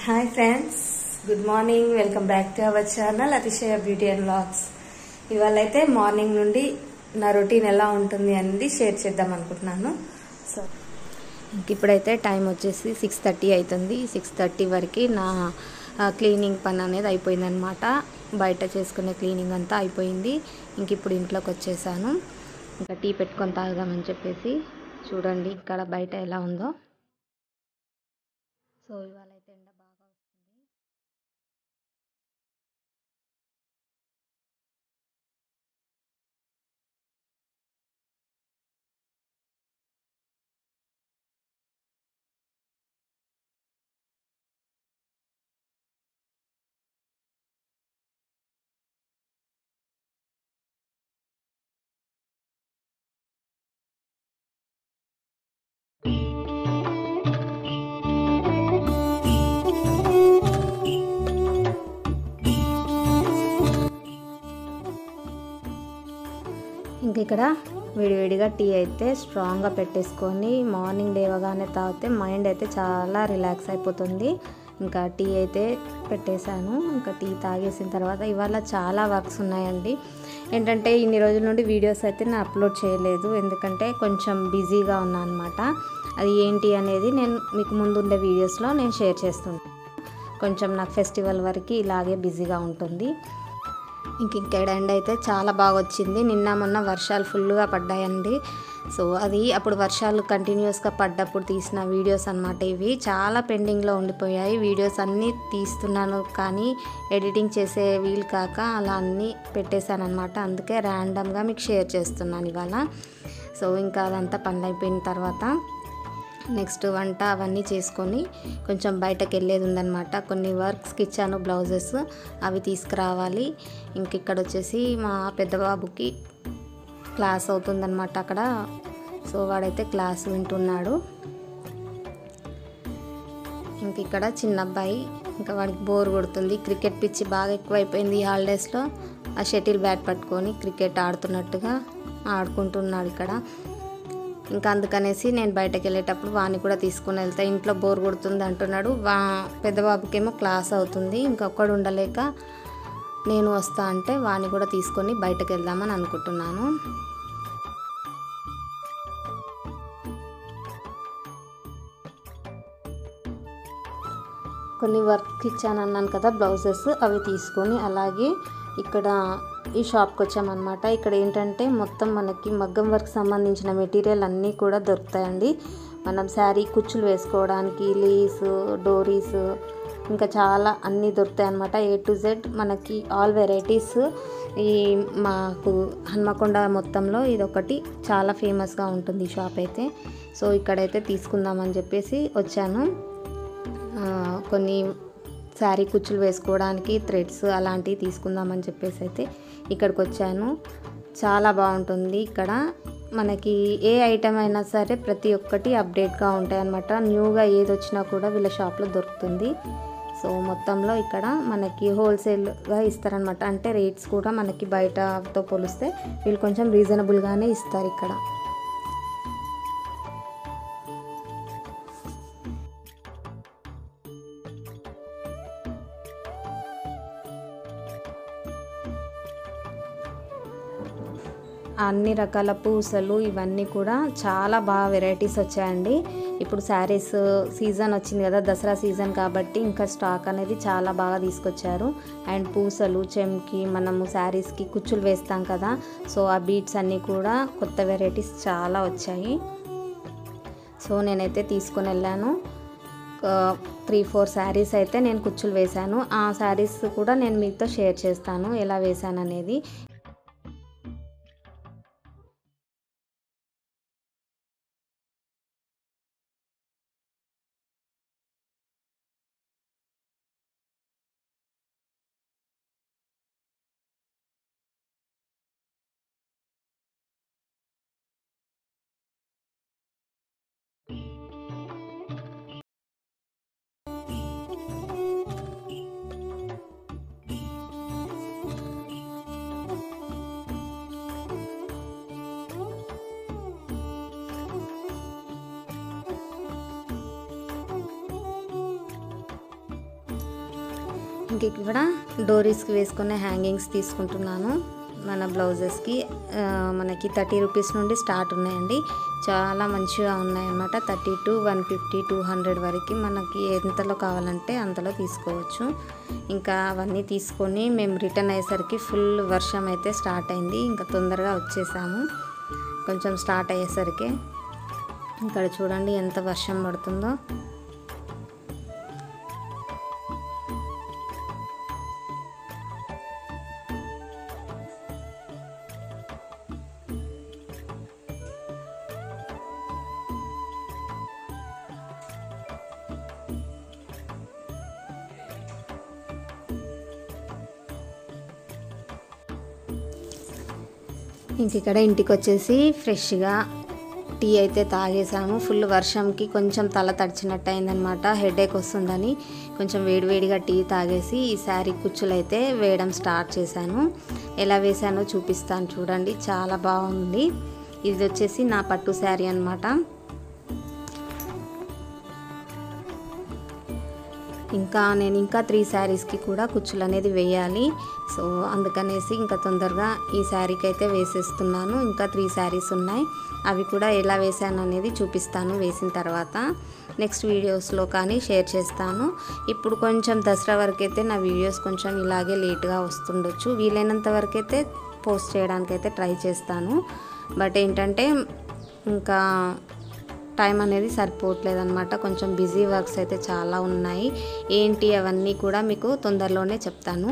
hi friends good morning welcome back to our channel Atishaya beauty and vlogs ఇవాళ అయితే morning నుండి నా routine ఎలా ఉంటుంది అనేది షేర్ చేద్దాం అనుకుంటున్నాను సో ఇంక ఇప్పుడైతే టైం వచ్చేసి సిక్స్ థర్టీ అవుతుంది సిక్స్ థర్టీ వరకు నా క్లీనింగ్ పని అనేది అయిపోయిందనమాట బయట చేసుకునే క్లీనింగ్ అంతా అయిపోయింది ఇంక ఇప్పుడు ఇంట్లోకి వచ్చేసాను ఇంకా టీ పెట్టుకొని తాగుదామని చెప్పేసి చూడండి ఇక్కడ బయట ఎలా ఉందో సో ఇవాళ అయితే ఎండ బాగా వస్తుంది ఇంక ఇక్కడ వేడివేడిగా టీ అయితే స్ట్రాంగ్గా పెట్టేసుకొని మార్నింగ్ లేవగానే తాగితే మైండ్ అయితే చాలా రిలాక్స్ అయిపోతుంది ఇంకా టీ అయితే పెట్టేశాను ఇంకా టీ తాగేసిన తర్వాత ఇవాళ చాలా వర్క్స్ ఉన్నాయండి ఏంటంటే ఇన్ని రోజుల నుండి వీడియోస్ అయితే నేను అప్లోడ్ చేయలేదు ఎందుకంటే కొంచెం బిజీగా ఉన్నా అనమాట అది ఏంటి అనేది నేను మీకు ముందుండే వీడియోస్లో నేను షేర్ చేస్తుంటాను కొంచెం నాకు ఫెస్టివల్ వరకు ఇలాగే బిజీగా ఉంటుంది ఇంక ఇక్కడ ఎండ అయితే చాలా బాగా వచ్చింది నిన్న మొన్న వర్షాలు ఫుల్గా పడ్డాయండి సో అది అప్పుడు వర్షాలు కంటిన్యూస్గా పడ్డప్పుడు తీసిన వీడియోస్ అనమాట ఇవి చాలా పెండింగ్లో ఉండిపోయాయి వీడియోస్ అన్నీ తీస్తున్నాను కానీ ఎడిటింగ్ చేసే వీలు కాక అలా అన్నీ పెట్టేశాను అనమాట అందుకే ర్యాండమ్గా మీకు షేర్ చేస్తున్నాను ఇవాళ సో ఇంకా అదంతా పని అయిపోయిన తర్వాత నెక్స్ట్ వంట అవన్నీ చేసుకొని కొంచెం బయటకు వెళ్ళేది ఉందన్నమాట కొన్ని వర్క్స్కి ఇచ్చాను బ్లౌజెస్ అవి తీసుకురావాలి ఇంక ఇక్కడ వచ్చేసి మా పెద్ద బాబుకి క్లాస్ అవుతుందన్నమాట అక్కడ సో వాడైతే క్లాస్ వింటున్నాడు ఇంక ఇక్కడ చిన్న అబ్బాయి ఇంకా వాడికి బోర్ కొడుతుంది క్రికెట్ పిచ్చి బాగా ఎక్కువైపోయింది ఈ హాలిడేస్లో ఆ షటిల్ బ్యాట్ పట్టుకొని క్రికెట్ ఆడుతున్నట్టుగా ఆడుకుంటున్నాడు ఇక్కడ ఇంకా అందుకనేసి నేను బయటకు వెళ్ళేటప్పుడు వాడిని కూడా తీసుకుని వెళ్తా ఇంట్లో బోర్ కొడుతుంది అంటున్నాడు వా పెద్ద బాబుకేమో క్లాస్ అవుతుంది ఇంకొకడు ఉండలేక నేను వస్తా అంటే వాడిని కూడా తీసుకొని బయటకు వెళ్దామని అనుకుంటున్నాను కొన్ని వర్క్ ఇచ్చాను అన్నాను కదా బ్లౌజెస్ అవి తీసుకొని అలాగే ఇక్కడ ఈ షాప్కి వచ్చామన్నమాట ఇక్కడ ఏంటంటే మొత్తం మనకి మగ్గం వర్క్ సంబంధించిన మెటీరియల్ అన్నీ కూడా దొరుకుతాయండి మనం శారీ కుచ్చులు వేసుకోవడానికి లీస్ డోరీస్ ఇంకా చాలా అన్నీ దొరుకుతాయి అన్నమాట ఏ టు జెడ్ మనకి ఆల్ వెరైటీస్ ఈ మాకు హన్మకొండ మొత్తంలో ఇది ఒకటి చాలా ఫేమస్గా ఉంటుంది ఈ షాప్ అయితే సో ఇక్కడైతే తీసుకుందామని చెప్పేసి వచ్చాను కొన్ని శారీ కుచ్చులు వేసుకోవడానికి థ్రెడ్స్ అలాంటివి తీసుకుందామని చెప్పేసి అయితే ఇక్కడికి వచ్చాను చాలా బాగుంటుంది ఇక్కడ మనకి ఏ ఐటెం అయినా సరే ప్రతి ఒక్కటి అప్డేట్గా ఉంటాయి అన్నమాట న్యూగా ఏది వచ్చినా కూడా వీళ్ళ షాప్లో దొరుకుతుంది సో మొత్తంలో ఇక్కడ మనకి హోల్సేల్గా ఇస్తారనమాట అంటే రేట్స్ కూడా మనకి బయటతో పోలిస్తే వీళ్ళు కొంచెం రీజనబుల్గానే ఇస్తారు ఇక్కడ అన్ని రకాల పూసలు ఇవన్నీ కూడా చాలా బాగా వెరైటీస్ వచ్చాయండి ఇప్పుడు శారీస్ సీజన్ వచ్చింది కదా దసరా సీజన్ కాబట్టి ఇంకా స్టాక్ అనేది చాలా బాగా తీసుకొచ్చారు అండ్ పూసలు చెంకి మనము శారీస్కి కుచ్చులు వేస్తాం కదా సో ఆ బీట్స్ అన్నీ కూడా కొత్త వెరైటీస్ చాలా వచ్చాయి సో నేనైతే తీసుకొని వెళ్ళాను త్రీ ఫోర్ శారీస్ అయితే నేను కుచ్చులు వేశాను ఆ శారీస్ కూడా నేను మీతో షేర్ చేస్తాను ఎలా వేశాను అనేది ఇంక ఇక్కడ డోరీస్కి వేసుకునే హ్యాంగింగ్స్ తీసుకుంటున్నాను మన బ్లౌజెస్కి ఆ, మనకి థర్టీ రూపీస్ నుండి స్టార్ట్ ఉన్నాయండి చాలా మంచిగా ఉన్నాయన్నమాట thirty to one fifty two hundred వరకు మనకి ఎంతలో కావాలంటే అంతలో తీసుకోవచ్చు ఇంకా అవన్నీ తీసుకొని మేము రిటర్న్ అయ్యేసరికి ఫుల్ వర్షం అయితే స్టార్ట్ అయింది ఇంకా తొందరగా వచ్చేసాము కొంచెం స్టార్ట్ అయ్యేసరికి ఇక్కడ చూడండి ఎంత వర్షం పడుతుందో ఇంక ఇక్కడ ఇంటికి వచ్చేసి ఫ్రెష్గా టీ అయితే తాగేసాము ఫుల్ వర్షంకి కొంచెం తల తడిచినట్టు అయిందనమాట హెడేక్ వస్తుందని కొంచెం వేడివేడిగా టీ తాగేసి ఈ శారీ కుచ్చులు అయితే వేయడం స్టార్ట్ చేశాను ఎలా వేసానో చూపిస్తాను చూడండి చాలా బాగుంది ఇది వచ్చేసి నా పట్టు శారీ అనమాట ఇంకా నేను ఇంకా త్రీ శారీస్కి కూడా కుచ్చులు అనేది వేయాలి సో అందుకనేసి ఇంకా తొందరగా ఈ శారీకి అయితే వేసేస్తున్నాను ఇంకా త్రీ శారీస్ ఉన్నాయి అవి కూడా ఎలా వేసాను అనేది చూపిస్తాను వేసిన తర్వాత నెక్స్ట్ వీడియోస్లో కానీ షేర్ చేస్తాను ఇప్పుడు కొంచెం దసరా వరకు అయితే నా వీడియోస్ కొంచెం ఇలాగే లేట్గా వస్తుండొచ్చు వీలైనంత వరకు అయితే పోస్ట్ చేయడానికైతే ట్రై చేస్తాను బట్ ఏంటంటే ఇంకా టైం అనేది సరిపోవట్లేదు అనమాట కొంచెం బిజీ వర్క్స్ అయితే చాలా ఉన్నాయి ఏంటి అవన్నీ కూడా మీకు తొందరలోనే చెప్తాను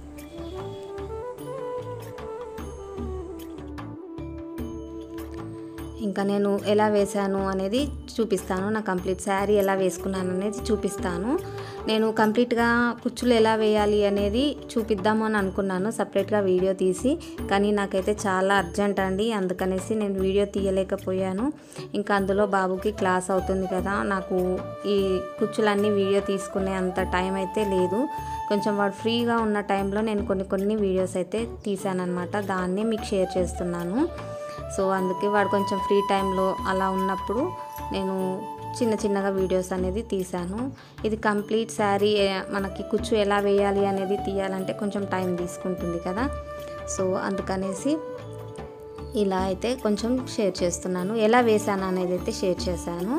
ఇంకా నేను ఎలా వేశాను అనేది చూపిస్తాను నా కంప్లీట్ శారీ ఎలా వేసుకున్నాను అనేది చూపిస్తాను నేను కంప్లీట్గా కుచ్చులు ఎలా వేయాలి అనేది చూపిద్దాము అని అనుకున్నాను సపరేట్గా వీడియో తీసి కానీ నాకైతే చాలా అర్జెంట్ అండి అందుకనేసి నేను వీడియో తీయలేకపోయాను ఇంకా అందులో బాబుకి క్లాస్ అవుతుంది కదా నాకు ఈ కుచ్చులన్నీ వీడియో తీసుకునే అంత టైం అయితే లేదు కొంచెం వాడు ఫ్రీగా ఉన్న టైంలో నేను కొన్ని కొన్ని వీడియోస్ అయితే తీసానమాట దాన్ని మీకు షేర్ చేస్తున్నాను సో అందుకే వాడు కొంచెం ఫ్రీ టైంలో అలా ఉన్నప్పుడు నేను చిన్న చిన్నగా వీడియోస్ అనేది తీశాను ఇది కంప్లీట్ శారీ మనకి కుచ్చు ఎలా వేయాలి అనేది తీయాలంటే కొంచెం టైం తీసుకుంటుంది కదా సో అందుకనేసి ఇలా అయితే కొంచెం షేర్ చేస్తున్నాను ఎలా వేసాను అనేది అయితే షేర్ చేశాను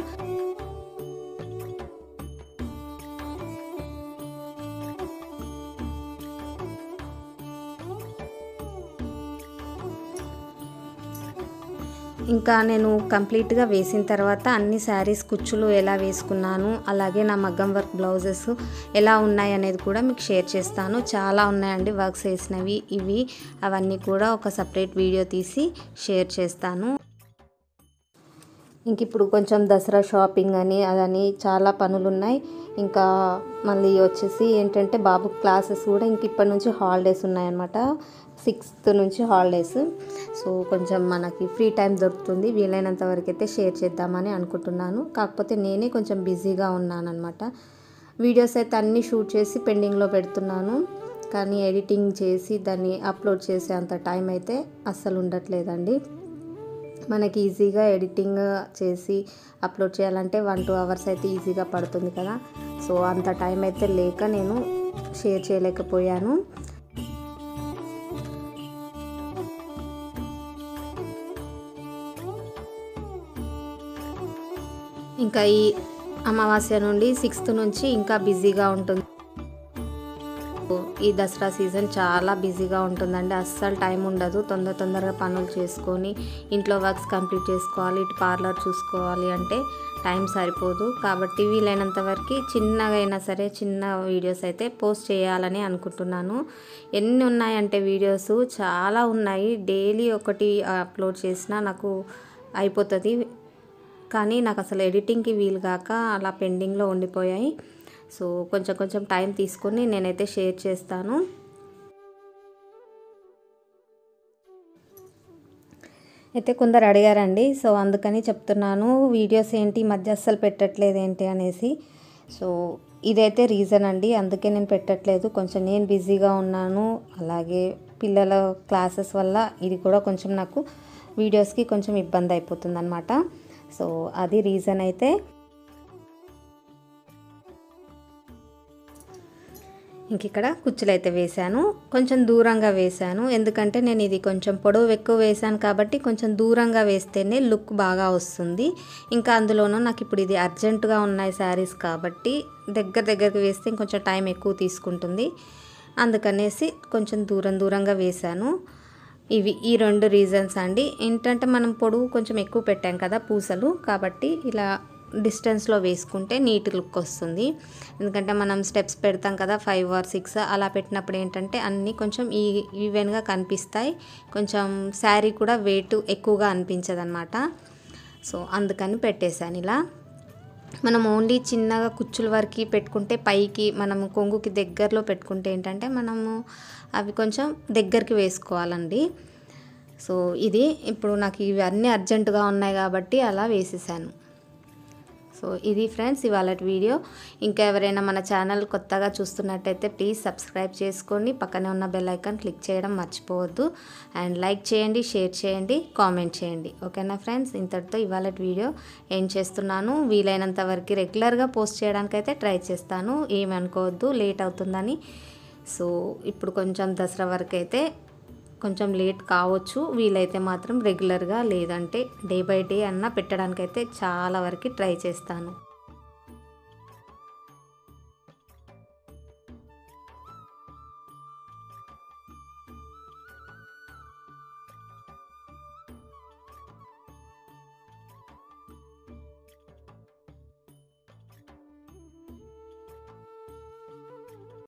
ఇంకా నేను కంప్లీట్గా వేసిన తర్వాత అన్ని శారీస్ కుచ్చులు ఎలా వేసుకున్నాను అలాగే నా మగ్గం వర్క్ బ్లౌజెస్ ఎలా ఉన్నాయి అనేది కూడా మీకు షేర్ చేస్తాను చాలా ఉన్నాయండి వర్క్స్ వేసినవి ఇవి అవన్నీ కూడా ఒక సపరేట్ వీడియో తీసి షేర్ చేస్తాను ఇంక ఇప్పుడు కొంచెం దసరా షాపింగ్ అని అదని చాలా పనులు ఉన్నాయి ఇంకా మళ్ళీ వచ్చేసి ఏంటంటే బాబు క్లాసెస్ కూడా ఇంక ఇప్పటి నుంచి హాలిడేస్ ఉన్నాయన్నమాట సిక్స్త్ నుంచి హాలిడేస్ సో కొంచెం మనకి ఫ్రీ టైం దొరుకుతుంది వీలైనంత వరకు అయితే షేర్ చేద్దామని అనుకుంటున్నాను కాకపోతే నేనే కొంచెం బిజీగా ఉన్నాను అనమాట వీడియోస్ అయితే అన్నీ షూట్ చేసి పెండింగ్లో పెడుతున్నాను కానీ ఎడిటింగ్ చేసి దాన్ని అప్లోడ్ చేసే అంత టైం అయితే అస్సలు ఉండట్లేదండి మనకి ఈజీగా ఎడిటింగ్ చేసి అప్లోడ్ చేయాలంటే వన్ టూ అవర్స్ అయితే ఈజీగా పడుతుంది కదా సో అంత టైం అయితే లేక నేను షేర్ చేయలేకపోయాను ఇంకా ఈ అమావాస్య నుండి సిక్స్త్ నుంచి ఇంకా బిజీగా ఉంటుంది ఈ దసరా సీజన్ చాలా బిజీగా ఉంటుందండి అస్సలు టైం ఉండదు తొందర తొందరగా పనులు చేసుకొని ఇంట్లో వర్క్స్ కంప్లీట్ చేసుకోవాలి ఇటు పార్లర్ చూసుకోవాలి అంటే టైం సరిపోదు కాబట్టి వీలైనంత వరకు చిన్నగా అయినా సరే చిన్న వీడియోస్ అయితే పోస్ట్ చేయాలని అనుకుంటున్నాను ఎన్ని ఉన్నాయంటే వీడియోస్ చాలా ఉన్నాయి డైలీ ఒకటి అప్లోడ్ చేసినా నాకు అయిపోతుంది కానీ నాకు అసలు ఎడిటింగ్కి వీలు కాక అలా పెండింగ్లో ఉండిపోయాయి సో కొంచెం కొంచెం టైం తీసుకొని నేనైతే షేర్ చేస్తాను అయితే కొందరు అడిగారండి సో అందుకని చెప్తున్నాను వీడియోస్ ఏంటి ఈ మధ్య అస్సలు పెట్టట్లేదు ఏంటి అనేసి సో ఇదైతే రీజన్ అండి అందుకే నేను పెట్టట్లేదు కొంచెం నేను బిజీగా ఉన్నాను అలాగే పిల్లల క్లాసెస్ వల్ల ఇది కూడా కొంచెం నాకు వీడియోస్కి కొంచెం ఇబ్బంది అయిపోతుంది అనమాట సో అది రీజన్ అయితే ఇంక ఇక్కడ కుచ్చులు అయితే వేశాను కొంచెం దూరంగా వేశాను ఎందుకంటే నేను ఇది కొంచెం పొడవు ఎక్కువ వేశాను కాబట్టి కొంచెం దూరంగా వేస్తేనే లుక్ బాగా వస్తుంది ఇంకా అందులోనూ నాకు ఇప్పుడు ఇది అర్జెంటుగా ఉన్నాయి శారీస్ కాబట్టి దగ్గర దగ్గరికి వేస్తే ఇంకొంచెం టైం ఎక్కువ తీసుకుంటుంది అందుకనేసి కొంచెం దూరం దూరంగా వేశాను ఇవి ఈ రెండు రీజన్స్ అండి ఏంటంటే మనం పొడవు కొంచెం ఎక్కువ పెట్టాం కదా పూసలు కాబట్టి ఇలా డిస్టెన్స్లో వేసుకుంటే నీట్ లుక్ వస్తుంది ఎందుకంటే మనం స్టెప్స్ పెడతాం కదా ఫైవ్ ఆర్ సిక్స్ అలా పెట్టినప్పుడు ఏంటంటే అన్నీ కొంచెం ఈ ఈవెన్గా కనిపిస్తాయి కొంచెం శారీ కూడా వెయిట్ ఎక్కువగా అనిపించదు అనమాట సో అందుకని పెట్టేశాను ఇలా మనం ఓన్లీ చిన్నగా కుచ్చుల వరకు పెట్టుకుంటే పైకి మనం కొంగుకి దగ్గరలో పెట్టుకుంటే ఏంటంటే మనము అవి కొంచెం దగ్గరికి వేసుకోవాలండి సో ఇది ఇప్పుడు నాకు ఇవన్నీ అర్జెంటుగా ఉన్నాయి కాబట్టి అలా వేసేసాను సో ఇది ఫ్రెండ్స్ ఇవాళ వీడియో ఇంకా ఎవరైనా మన ఛానల్ కొత్తగా చూస్తున్నట్టయితే ప్లీజ్ సబ్స్క్రైబ్ చేసుకోండి పక్కనే ఉన్న బెల్ ఐకాన్ క్లిక్ చేయడం మర్చిపోవద్దు అండ్ లైక్ చేయండి షేర్ చేయండి కామెంట్ చేయండి ఓకేనా ఫ్రెండ్స్ ఇంతటితో ఇవాళ వీడియో ఏం చేస్తున్నాను వీలైనంత వరకు రెగ్యులర్గా పోస్ట్ చేయడానికైతే ట్రై చేస్తాను ఏమనుకోవద్దు లేట్ అవుతుందని సో ఇప్పుడు కొంచెం దసరా వరకు అయితే కొంచెం లేట్ కావచ్చు వీలైతే మాత్రం రెగ్యులర్గా లేదంటే డే బై డే అన్న పెట్టడానికైతే చాలా వరకు ట్రై చేస్తాను